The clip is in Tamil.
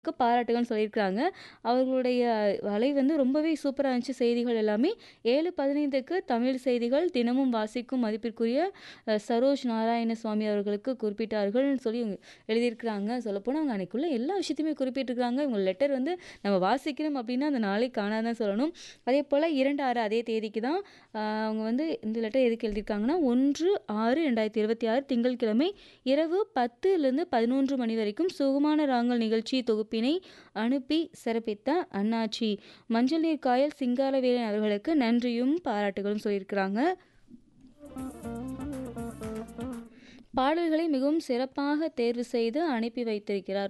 க்கு பாராட்டுகள்னு சொல்லியிருக்கிறாங்க. அவர்களுடைய வலை வந்து ரொம்பவே சூப்பரா இருந்துச்சு செய்திகள் எல்லாமே. 7:15க்கு தமிழ் செய்திகள் தினமும் வாசிக்கும் மதிப்பிற்குரிய அ சரோஜ் நாராயணசுவாமி அவர்களுக்கு குறிப்பிட்டார்கள்னு சொல்லி எழுதியிருக்கிறாங்க. சொல்லப்போனா அவங்க அன்னைக்குள்ள எல்லா விஷயத்தையுமே குறிப்பிட்டிருக்கிறாங்க. இவங்க லெட்டர் வந்து நம்ம வாசிக்கிறோம் அப்டின்னா, அந்த நாளே காணாதுன்னு தான் சொல்லணும். அதேபோல 2/6 அதே தேதிக்கு தான் அ அவங்க வந்து இந்த லெட்டர் எதுக்கு எழுதியிருக்காங்கன்னா, 1/6/2026 திங்கட்கிழமை இரவு 10லிருந்து 11 மணி வரைக்கும் சுகமான ராகங்கள் நிகழ்ச்சி தொகுப்பினை அனுப்பி சிறப்பித்த அண்ணாச்சி மஞ்சள் நீர் காயல் சிங்காரவேலன் அவர்களுக்கு நன்றியும், பாராட்டுகளும் சொல்லியிருக்கிறாங்க. பாடல்களை மிகவும் சிறப்பாக தேர்வு செய்து அனுப்பி வைத்திருக்கிறார்.